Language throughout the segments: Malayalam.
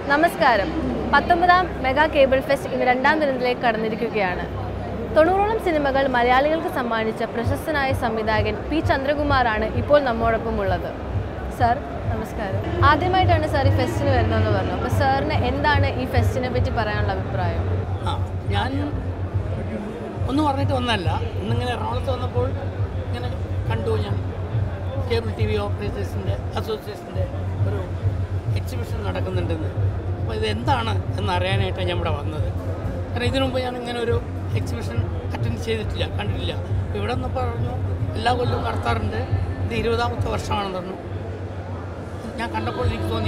നമസ്കാരം പത്തൊമ്പതാം മെഗാ കേബിൾ ഫെസ്റ്റ് ഇന്ന് രണ്ടാം ദിനത്തിലേക്ക് കടന്നിരിക്കുകയാണ് തൊണ്ണൂറോളം സിനിമകൾ മലയാളികൾക്ക് സമ്മാനിച്ച പ്രശസ്തനായ സംവിധായകൻ പി ചന്ദ്രകുമാറാണ് ഇപ്പോൾ നമ്മോടൊപ്പം ഉള്ളത് സർ നമസ്കാരം ആദ്യമായിട്ടാണ് സാർ ഈ ഫെസ്റ്റിന് വരുന്നതെന്ന് പറഞ്ഞു അപ്പോൾ സാറിന് എന്താണ് ഈ ഫെസ്റ്റിനെ പറ്റി പറയാനുള്ള അഭിപ്രായം ആ ഞാൻ ഒന്നും പറഞ്ഞിട്ട് ഒന്നല്ല ഇന്നിങ്ങനെ എറണാകുളത്ത് വന്നപ്പോൾ ഇങ്ങനെ കണ്ടു ഞാൻ കേബിൾ ടി വി ഓപ്പറേറ്റേഴ്സിൻ്റെ അസോസിയേഷൻ്റെ ഒരു എക്സിബിഷൻ നടക്കുന്നുണ്ടെന്ന് അപ്പോൾ ഇത് എന്താണ് എന്ന് അറിയാനായിട്ടാണ് ഞാൻ ഇവിടെ വന്നത് കാരണം ഇതിനു മുമ്പ് ഞാൻ ഇങ്ങനെ ഒരു എക്സിബിഷൻ അറ്റൻഡ് ചെയ്തിട്ടില്ല കണ്ടിട്ടില്ല അപ്പോൾ ഇവിടെ നിന്ന് പറഞ്ഞു എല്ലാ കൊല്ലവും നടത്താറുണ്ട് ഇത് ഇരുപതാമത്തെ വർഷമാണെന്ന് പറഞ്ഞു ഞാൻ കണ്ടപ്പോൾ എനിക്ക് തോന്നി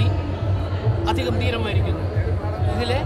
അതിഗംഭീരമായിരിക്കുന്നു ഇതിലെ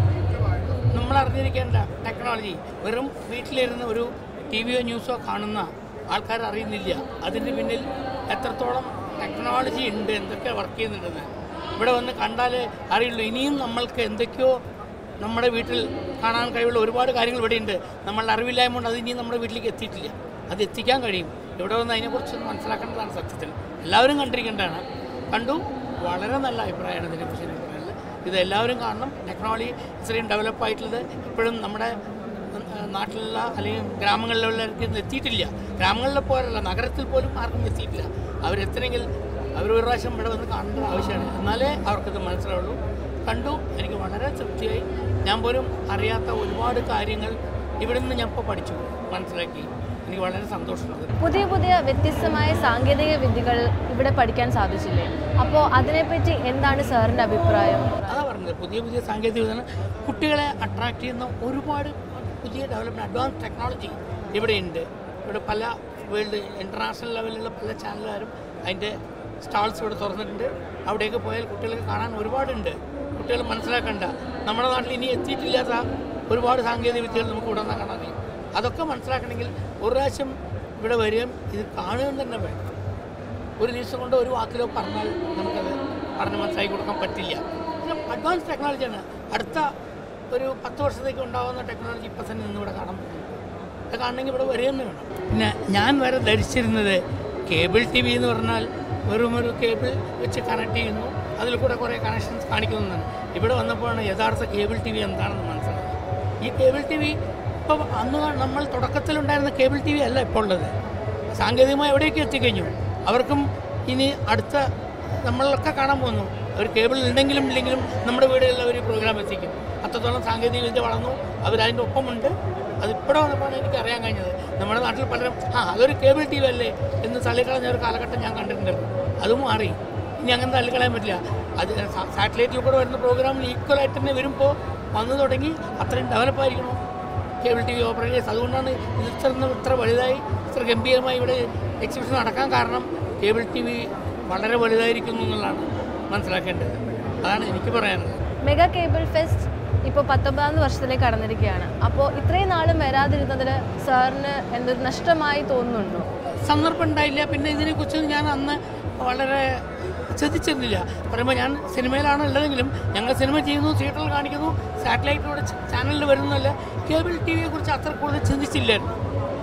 നമ്മൾ അറിഞ്ഞിരിക്കേണ്ട ടെക്നോളജി വെറും വീട്ടിലിരുന്ന് ഒരു ടി വിയോ ന്യൂസോ കാണുന്ന ആൾക്കാർ അറിയുന്നില്ല അതിൻ്റെ പിന്നിൽ എത്രത്തോളം ടെക്നോളജി ഉണ്ട് എന്തൊക്കെ വർക്ക് ചെയ്യുന്നുണ്ടെന്ന് ഇവിടെ വന്ന് കണ്ടാലേ അറിയുള്ളൂ ഇനിയും നമ്മൾക്ക് എന്തൊക്കെയോ നമ്മുടെ വീട്ടിൽ കാണാൻ കഴിവുള്ള ഒരുപാട് കാര്യങ്ങൾ ഇവിടെ ഉണ്ട് നമ്മളുടെ അറിവില്ലായ്മ കൊണ്ട് അത് ഇനിയും നമ്മുടെ വീട്ടിലേക്ക് എത്തിയിട്ടില്ല അത് എത്തിക്കാൻ കഴിയും ഇവിടെ വന്ന് അതിനെക്കുറിച്ച് മനസ്സിലാക്കേണ്ടതാണ് സത്യത്തിൽ എല്ലാവരും കണ്ടിരിക്കേണ്ടതാണ് കണ്ടു വളരെ നല്ല അഭിപ്രായമാണ് ഇതിനെക്കുറിച്ച് എനിക്ക് പറയാനുള്ളത് ഇത് എല്ലാവരും കാണണം ടെക്നോളജി ഇത്രയും ഡെവലപ്പ് ആയിട്ടുള്ളത് ഇപ്പോഴും നമ്മുടെ ഉം, ആ, നാട്ടിലുള്ള അല്ലെങ്കിൽ ഗ്രാമങ്ങളിലുള്ളവർക്ക് ഇത് എത്തിയിട്ടില്ല ഗ്രാമങ്ങളിൽ പോലല്ല നഗരത്തിൽ പോലും ആർക്കും എത്തിയിട്ടില്ല അവരെത്തണമെങ്കിൽ അവർ ഒരു പ്രാവശ്യം ഇവിടെ വന്ന് കാണേണ്ട ആവശ്യമാണ് എന്നാലേ അവർക്കിത് മനസ്സിലാവുള്ളൂ കണ്ടു എനിക്ക് വളരെ തൃപ്തിയായി ഞാൻ പോലും അറിയാത്ത ഒരുപാട് കാര്യങ്ങൾ ഇവിടെ നിന്ന് ഞാൻ ഇപ്പോൾ പഠിച്ചു മനസ്സിലാക്കി എനിക്ക് വളരെ സന്തോഷമുണ്ട് പുതിയ പുതിയ വ്യത്യസ്തമായ സാങ്കേതിക വിദ്യകൾ ഇവിടെ പഠിക്കാൻ സാധിച്ചില്ലേ അപ്പോൾ അതിനെപ്പറ്റി എന്താണ് സാറിൻ്റെ അഭിപ്രായം അതാ പറഞ്ഞത് പുതിയ പുതിയ സാങ്കേതിക വിദ്യ കുട്ടികളെ അട്രാക്ട് ചെയ്യുന്ന ഒരുപാട് പുതിയ ഡെവലപ്മെൻറ്റ് അഡ്വാൻസ് ടെക്നോളജി ഇവിടെയുണ്ട് ഇവിടെ പല വേൾഡ് ഇൻ്റർനാഷണൽ ലെവലിലുള്ള പല ചാനലുകാരും അതിൻ്റെ സ്റ്റാൾസ് ഇവിടെ തുറന്നിട്ടുണ്ട് അവിടെയൊക്കെ പോയാൽ കുട്ടികൾക്ക് കാണാൻ ഒരുപാടുണ്ട് കുട്ടികൾ മനസ്സിലാക്കണ്ട നമ്മുടെ നാട്ടിൽ ഇനി എത്തിയിട്ടില്ലാത്ത ഒരുപാട് സാങ്കേതിക വിദ്യകൾ നമുക്ക് ഇവിടെ നിന്ന് കാണാൻ കഴിയും അതൊക്കെ മനസ്സിലാക്കണമെങ്കിൽ ഒരു പ്രാവശ്യം ഇവിടെ വരികയും ഇത് കാണുകയും തന്നെ വേണം ഒരു ദിവസം കൊണ്ട് ഒരു വാക്കിലോ പറഞ്ഞാൽ നമുക്കത് പറഞ്ഞ് മനസ്സിലാക്കി കൊടുക്കാൻ പറ്റില്ല ഇത് അഡ്വാൻസ് ടെക്നോളജിയാണ് അടുത്ത ഒരു പത്ത് വർഷത്തേക്ക് ഉണ്ടാകുന്ന ടെക്നോളജി ഇപ്പം തന്നെ ഇന്നിവിടെ കാണാൻ പറ്റും അത് കാണണമെങ്കിൽ ഇവിടെ വരികയെന്ന് വേണം പിന്നെ ഞാൻ വരെ ധരിച്ചിരുന്നത് കേബിൾ ടി വി എന്ന് പറഞ്ഞാൽ വെറും ഒരു കേബിൾ വെച്ച് കണക്ട് ചെയ്യുന്നു അതിൽ കൂടെ കുറേ കണക്ഷൻസ് കാണിക്കുന്നതാണ് ഇവിടെ വന്നപ്പോഴാണ് യഥാർത്ഥ കേബിൾ ടി വി എന്താണെന്ന് മനസ്സിലായത് ഈ കേബിൾ ടി വി ഇപ്പോൾ അന്ന് നമ്മൾ തുടക്കത്തിലുണ്ടായിരുന്ന കേബിൾ ടി വി അല്ല ഇപ്പോൾ ഉള്ളത് സാങ്കേതികമായി എവിടേക്ക് എത്തിക്കഴിഞ്ഞു അവർക്കും ഇനി അടുത്ത നമ്മളൊക്കെ കാണാൻ പോകുന്നു അവർ കേബിൾ ഉണ്ടെങ്കിലും ഇല്ലെങ്കിലും നമ്മുടെ വീടുകളിൽ അവർ പ്രോഗ്രാം എത്തിക്കും അത്രത്തോളം സാങ്കേതിക വിദ്യ വളർന്നു അവരതിൻ്റെ ഒപ്പമുണ്ട് അതിപ്പോഴും വന്നപ്പോഴാണ് എനിക്ക് അറിയാൻ കഴിഞ്ഞത് നമ്മുടെ നാട്ടിൽ പലരും ആ അതൊരു കേബിൾ ടി വി അല്ലേ എന്ന് തള്ളിക്കളഞ്ഞ ഒരു കാലഘട്ടം ഞാൻ കണ്ടിട്ടുണ്ടായിരുന്നു അത് മാറി ഇനി അങ്ങനെ തള്ളിക്കളയാൻ പറ്റില്ല അത് സാ- സാറ്റലൈറ്റിൽ കൂടെ വരുന്ന പ്രോഗ്രാമിൽ ഈക്വലായിട്ട് തന്നെ വരുമ്പോൾ വന്നു തുടങ്ങി അത്രയും ഡെവലപ്പായിരിക്കണം കേബിൾ ടി വി ഓപ്പറേറ്റേഴ്സ് അതുകൊണ്ടാണ് ഇത് ഇത്ര ഇത്ര വലുതായി ഇത്ര ഗംഭീരമായി ഇവിടെ എക്സിബിഷൻ നടക്കാൻ കാരണം കേബിൾ ടി വി വളരെ വലുതായിരിക്കുന്നു എന്നുള്ളതാണ് മനസ്സിലാക്കേണ്ടത് അതാണ് എനിക്ക് പറയാനുള്ളത് മെഗാ കേബിൾ ഫെസ്റ്റ് ഇപ്പോൾ പത്തൊമ്പതാം വർഷത്തിലേക്ക് കടന്നിരിക്കുകയാണ് അപ്പോൾ ഇത്രയും നാളും വരാതിരുന്നതിൽ സാറിന് എന്തൊരു നഷ്ടമായി തോന്നുന്നുണ്ടോ സന്ദർഭം ഉണ്ടായില്ല പിന്നെ ഇതിനെക്കുറിച്ച് ഞാൻ അന്ന് വളരെ ശ്രദ്ധിച്ചിരുന്നില്ല പറയുമ്പോൾ ഞാൻ സിനിമയിലാണ് ഉള്ളതെങ്കിലും ഞങ്ങൾ സിനിമ ചെയ്യുന്നു തിയേറ്ററിൽ കാണിക്കുന്നു സാറ്റലൈറ്റിലൂടെ ചാനലിൽ വരുന്നതല്ല കേബിൾ ടി വിയെ കുറിച്ച് അത്ര കൂടുതൽ ചിന്തിച്ചില്ലായിരുന്നു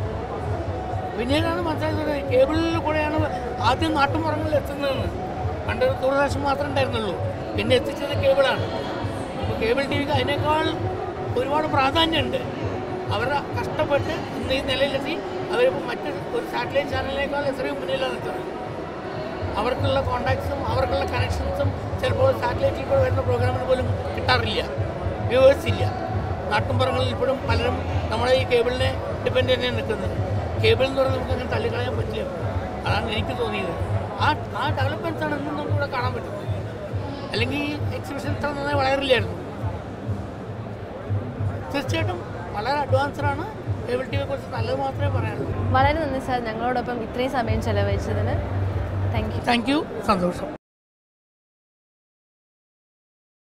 പിന്നീടാണ് മനസ്സിലായത് കേബിളിൽ കൂടെയാണ് ആദ്യം നാട്ടുമ്പുറങ്ങളിൽ എത്തുന്നതെന്ന് പണ്ട് ദൂരദർശൻ മാത്രമേ ഉണ്ടായിരുന്നുള്ളൂ പിന്നെ എത്തിച്ചത് കേബിളാണ് അപ്പോൾ കേബിൾ ടി വിക്ക് അതിനേക്കാൾ ഒരുപാട് പ്രാധാന്യമുണ്ട് അവർ കഷ്ടപ്പെട്ട് ഇന്ന് ഈ നിലയിലെത്തി അവരിപ്പോൾ മറ്റ് ഒരു സാറ്റലൈറ്റ് ചാനലിനേക്കാൾ എത്രയും മുന്നിലാണ് നിൽക്കുന്നത് അവർക്കുള്ള കോണ്ടാക്ട്സും അവർക്കുള്ള കണക്ഷൻസും ചിലപ്പോൾ സാറ്റലൈറ്റിൽ കൂടെ വരുന്ന പ്രോഗ്രാമിന് പോലും കിട്ടാറില്ല വ്യൂവേഴ്സ് ഇല്ല നാട്ടുമ്പുറങ്ങളിൽ ഇപ്പോഴും പലരും നമ്മുടെ ഈ കേബിളിനെ ഡിപ്പെൻഡ് തന്നെയാണ് നിൽക്കുന്നത് കേബിൾ എന്ന് പറഞ്ഞാൽ നമുക്ക് അങ്ങനെ തള്ളിക്കളയാൻ പറ്റില്ല അതാണ് എനിക്ക് തോന്നിയത് ആ ആ ഡെവലപ്മെൻറ്റ്സ് ആണ് ഇന്നും നമുക്ക് ഇവിടെ കാണാൻ പറ്റുന്നത് അല്ലെങ്കിൽ ഈ എക്സിബിഷൻ ഇത്ര നന്നായി വളരില്ലായിരുന്നു തീർച്ചയായിട്ടും വളരെ അഡ്വാൻസ്ഡാണ് കേബിൾ ടി വിയെ കുറിച്ച് നല്ലത് മാത്രമേ പറയാനുള്ളൂ വളരെ നന്ദി സാർ ഞങ്ങളോടൊപ്പം ഇത്രയും സമയം ചെലവഴിച്ചതിന് താങ്ക് യു താങ്ക് യു സന്തോഷം